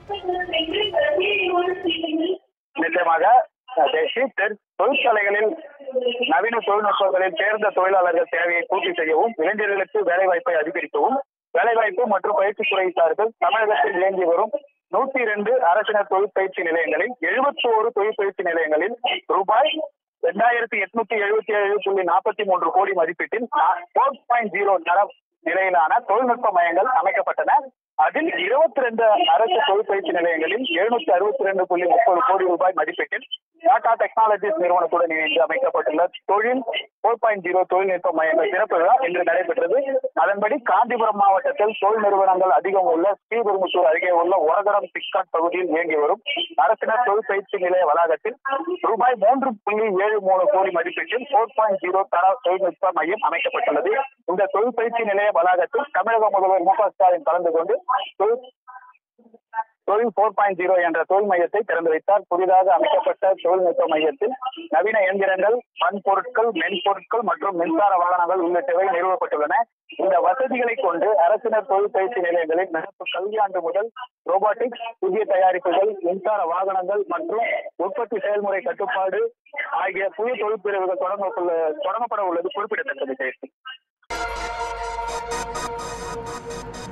நிச்சயமாக தேசி தெற் தொழிற்சாலைகளில் நவீன தொழில்நுட்பங்களில் தேர்ந்த தொழிலாளர்கள் தேவையை பூர்த்தி செய்யவும் இளைஞர்களுக்கு வேலைவாய்ப்பை அதிகரிக்கவும் வேலைவாய்ப்பு மற்றும் பயிற்சித்துறை சார்பில் தமிழகத்தில் இயங்கி வரும் நூத்தி இரண்டு அரசினர் தொழிற்பயிற்சி நிலையங்களில் எழுபத்தி ஓரு தொழிற்பயிற்சி நிலையங்களில் ரூபாய் இரண்டாயிரத்தி எட்நூத்தி எழுபத்தி ஏழு புள்ளி நாற்பத்தி மூன்று கோடி மதிப்பீட்டில் போர் பாயிண்ட் ஜீரோ தர நிலையிலான தொழில்நுட்ப மையங்கள் அமைக்கப்பட்டன அதில் இருபத்தி ரெண்டு அரசு தொழிற்பயிற்சி நிலையங்களில் எழுநூத்தி அறுபத்தி ரெண்டு புள்ளி முப்பது கோடி ரூபாய் மதிப்பீட்டில் டாடா டெக்னாலஜிஸ் நிறுவனத்துடன் இணைந்து அமைக்கப்பட்டுள்ள தொழில் போர் பாயிண்ட் ஜீரோ தொழில்நுட்ப மையங்கள் திறப்பு விழா இன்று நடைபெற்றது அதன்படி காஞ்சிபுரம் மாவட்டத்தில் தொழில் நிறுவனங்கள் அதிகம் உள்ள ஸ்ரீபெரும்புத்தூர் அருகே உள்ள ஒரகரம் சிக்காட் பகுதியில் இயங்கி வரும் அரசினர் தொழிற்பயிற்சி நிலைய வளாகத்தில் ரூபாய் மூன்று புள்ளி ஏழு மூணு கோடி மதிப்பீட்டில் போர் பாயிண்ட் ஜீரோ தர தொழில்நுட்ப மையம் அமைக்கப்பட்டுள்ளது இந்த தொழிற்பயிற்சி நிலைய வளாகத்தில் தமிழக முதல்வர் மு க ஸ்டாலின் கலந்து கொண்டு தொழில் தொழில் போர் பாயிண்ட் ஜீரோ என்ற தொழில் மையத்தை திறந்து வைத்தார் புதிதாக அமைக்கப்பட்ட தொழில்நுட்ப மையத்தில் நவீன இயந்திரங்கள் பன்பொருட்கள் மென்பொருட்கள் மற்றும் மின்சார வாகனங்கள் உள்ளிட்டவை நிறுவப்பட்டுள்ளன இந்த வசதிகளை கொண்டு அரசினர் தொழில் பயிற்சி நிலையங்களில் நடப்பு கல்வியாண்டு முதல் ரோபோட்டிக்ஸ் புதிய தயாரிப்புகள் மின்சார வாகனங்கள் மற்றும் உற்பத்தி செயல்முறை கட்டுப்பாடு ஆகிய புதிய தொழில் பிரிவுகள் தொடங்க தொடங்கப்பட உள்ளது குறிப்பிடத்தக்கது ஜெயஸ்ரீ